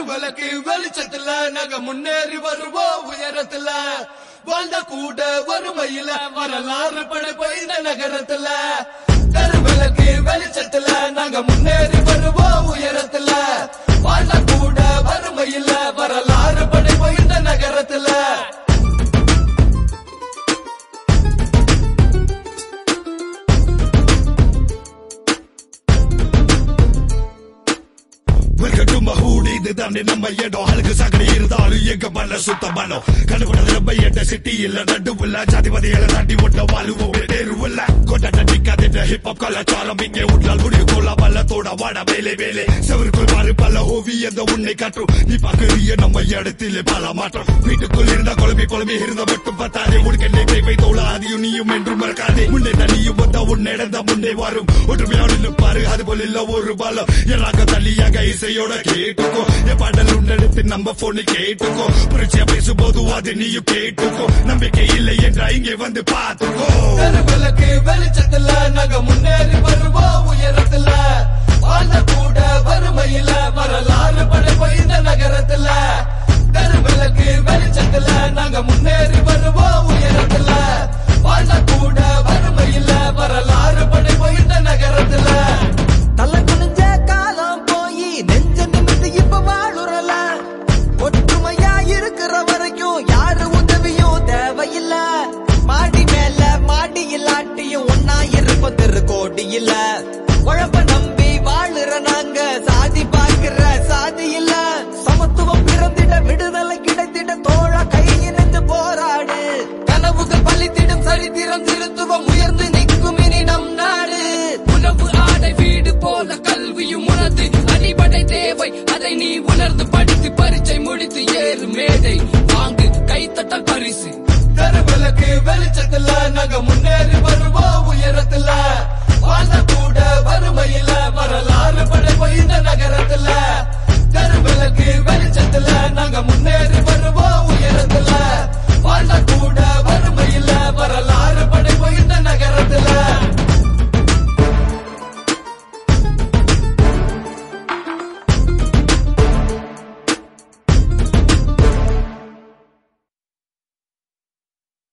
விளக்கு வெளிச்சத்துல நாங்க முன்னேறி வருவோம் உயரத்துல வாழ்ந்த கூட வறுமையில வரலாறு படைப்ப இந்த நகரத்துல கருவிளக்கு வெளிச்சத்துல நாங்க முன்னேறி வருவோம் உயரத்துல வாழ்ந்த கூட வறுமையில வரலாறு படைப்ப இந்த நகரத்துல வெல்கம் டு மஹூட் இதுதானே நம்ம இடம் அழுகு சாக்கடை இருந்தாலும் எங்க மல்ல சுத்தமானோம் கண்டுபிடிச்சது நம்ம எட்ட சிட்டி இல்ல நடுவுல ஜாதிபதிகளை தாண்டி ஒட்ட வாழுவோம் நேருவில்ல கொண்டாட்ட நிக்காதிட்ட ஹிப்ஹாப் கலாச்சாரம் இங்கே உட்லால் முடியும் கொள்ள வல்லத்தோட வாட வேலை வேலை செவருக்குள் மாறு பல ஓவியந்த உன்னை காட்டும் நீ பாக்குறிய நம்ம இடத்திலே பல மாற்றம் வீட்டுக்குள் இருந்த குழம்பி குழம்பி இருந்த மட்டும் பத்தாதே உனக்கு கை வைத்தோல அதையும் நீயும் என்றும் மறக்காதே முன்னே தனியும் வந்த உன்னை இடந்த முன்னே வரும் ஒற்றுமையோடு நிற்பாரு அது போல இல்ல ஒரு பாலம் எல்லாக்க தள்ளியாக இசையோட கேட்டுக்கோ என் பாடல் உன்னெடுத்து நம்ம போனு கேட்டுக்கோ புரட்சியா பேசும்போது அது நீயும் கேட்டுக்கோ நம்பிக்கை இல்லை என்றா இங்கே வந்து பார்த்துக்கோ கருவிளக்கு வெளிச்சத்துல நாங்க முன்னேறி வருவோம் உயரத்துல வாழ்ந்த கூட வறுமையில வரலாறு படைப்ப இந்த நகரத்துல கருவிளக்கு வெளிச்சத்துல நாங்க முன்னேறி வருவோம் உயரத்துல வாழ்ந்த கூட வறுமையில வரலாறு படைப்ப இந்த நகரத்துல தலை குனிஞ்ச காலம் போய் நெஞ்ச நிமிந்து இப்ப வாழுறல ஒற்றுமையா இருக்கிற வரைக்கும் யாரு உதவியும் தேவையில்ல மாடி மேல மாடி இல்லாட்டியும் ஒன்னா இருப்ப தெரு கோடி இல்ல உழப்ப நம்பி வாழுற நாங்க சாதி பார்க்கிற சாதி இல்ல சமத்துவம் பிறந்திட விடுதலை கிடைத்திட தோழ கை இணைந்து போராடு கனவுகள் பழித்திடும் சரித்திரம் திருத்துவம் உயர்ந்து நிற்கும் இனி நம் நாடு உணவு ஆடை வீடு போல கல்வியும் உனது அடிப்படை தேவை அதை நீ உணர்ந்து படித்து பரீட்சை முடித்து ஏறு மேடை வாங்கு கைத்தட்டல் பரிசு கருவிளக்கு வெளிச்சத்துல நாங்க முன்னேறி வருவோம்